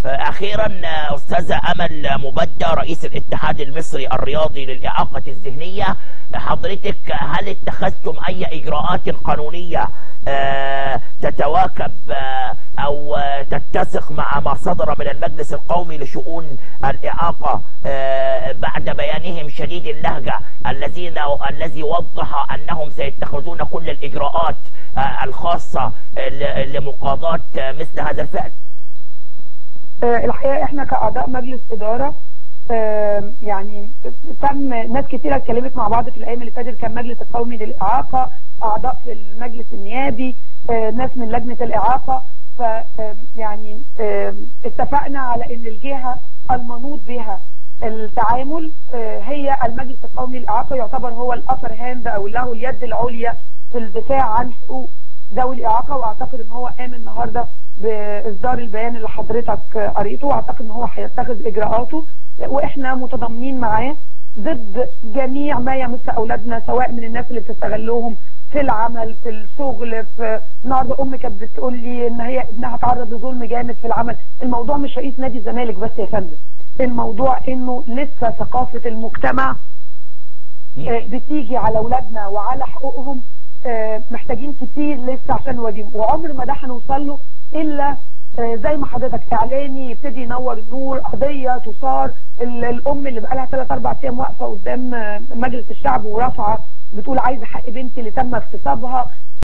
اخيرا استاذه امل مبدة رئيس الاتحاد المصري الرياضي للاعاقه الذهنيه حضرتك هل اتخذتم اي اجراءات قانونيه تتواكب او تتسق مع ما صدر من المجلس القومي لشؤون الاعاقه بعد بيانهم شديد اللهجه الذين الذي وضح انهم سيتخذون كل الاجراءات الخاصه لمقاضاه مثل هذا الفعل الحقيقه احنا كاعضاء مجلس اداره يعني تم ناس كتيره اتكلمت مع بعض في الايام اللي فاتت كان مجلس القومي للاعاقه اعضاء في المجلس النيابي ناس من لجنه الاعاقه ف يعني اتفقنا على ان الجهه المنوط بها التعامل هي المجلس القومي للاعاقه يعتبر هو الابر هاند او له اليد العليا في الدفاع عن حقوق ذوي الاعاقه واعتقد ان هو قام النهارده باصدار البيان اللي حضرتك قريته واعتقد ان هو هيتخذ اجراءاته واحنا متضامنين معاه ضد جميع ما يمس اولادنا سواء من الناس اللي بتستغلهم في العمل في الشغل في النهارده امي كانت بتقول لي ان هي ابنها تعرض لظلم جامد في العمل الموضوع مش رئيس نادي الزمالك بس يا فندم الموضوع انه لسه ثقافه المجتمع بتيجي على اولادنا وعلى حقوقهم محتاجين كتير لسه عشان نواجههم وعمر ما ده هنوصل له الا زي ما حضرتك اعلاني يبتدي ينور النور قضيه تثار الام اللي بقى لها 3 4 ايام واقفه قدام مجلس الشعب ورافعه بتقول عايزه حق بنتي اللي تم اغتصابها